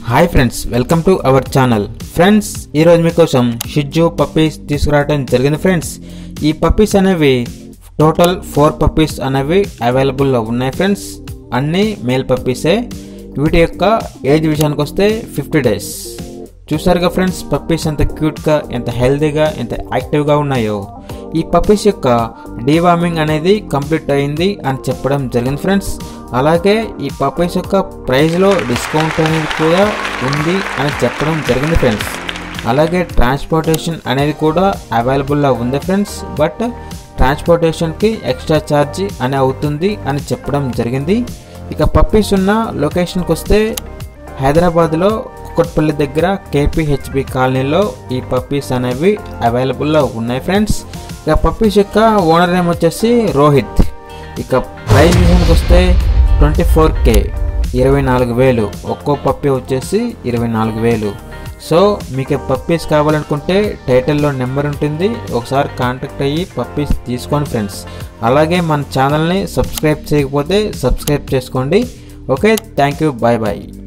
hi friends welcome to our channel friends ఈరోజు మీకోసం షిజ్జు puppies తీసుకురావడం జరిగింది ఫ్రెండ్స్ ఈ పప్పీస్ అనేవి టోటల్ ఫోర్ పప్పీస్ అనేవి అవైలబుల్లో ఉన్నాయి ఫ్రెండ్స్ అన్నీ మేల్ పప్పీసే వీటి యొక్క ఏజ్ విషయానికి వస్తే ఫిఫ్టీ డేస్ చూసారుగా ఫ్రెండ్స్ పప్పీస్ ఎంత క్యూట్గా ఎంత హెల్తీగా ఎంత యాక్టివ్గా ఉన్నాయో ఈ పప్పీస్ యొక్క డీవార్మింగ్ అనేది కంప్లీట్ అయింది అని చెప్పడం జరిగింది ఫ్రెండ్స్ అలాగే ఈ పప్పీస్ యొక్క ప్రైస్లో డిస్కౌంట్ అనేది కూడా ఉంది అని చెప్పడం జరిగింది ఫ్రెండ్స్ అలాగే ట్రాన్స్పోర్టేషన్ అనేది కూడా అవైలబుల్లో ఉంది ఫ్రెండ్స్ బట్ ట్రాన్స్పోర్టేషన్కి ఎక్స్ట్రా ఛార్జ్ అని అవుతుంది అని చెప్పడం జరిగింది ఇక పప్పీస్ ఉన్న లొకేషన్కి వస్తే హైదరాబాద్లో కుక్కట్పల్లి దగ్గర కేపీహెచ్బి కాలనీలో ఈ పప్పీస్ అనేవి అవైలబుల్లో ఉన్నాయి ఫ్రెండ్స్ ఇక పప్పీస్ యొక్క ఓనర్ నేమ్ వచ్చేసి రోహిత్ ఇక ప్రైస్ విషయానికి వస్తే ట్వంటీ ఫోర్ కే ఇరవై నాలుగు వేలు ఒక్కో పప్పీ వచ్చేసి ఇరవై నాలుగు వేలు సో మీకు పప్పీస్ కావాలనుకుంటే టైటిల్లో నెంబర్ ఉంటుంది ఒకసారి కాంటాక్ట్ అయ్యి పప్పీస్ తీసుకోండి ఫ్రెండ్స్ అలాగే మన ఛానల్ని సబ్స్క్రైబ్ చేయకపోతే సబ్స్క్రైబ్ చేసుకోండి okay thank you bye bye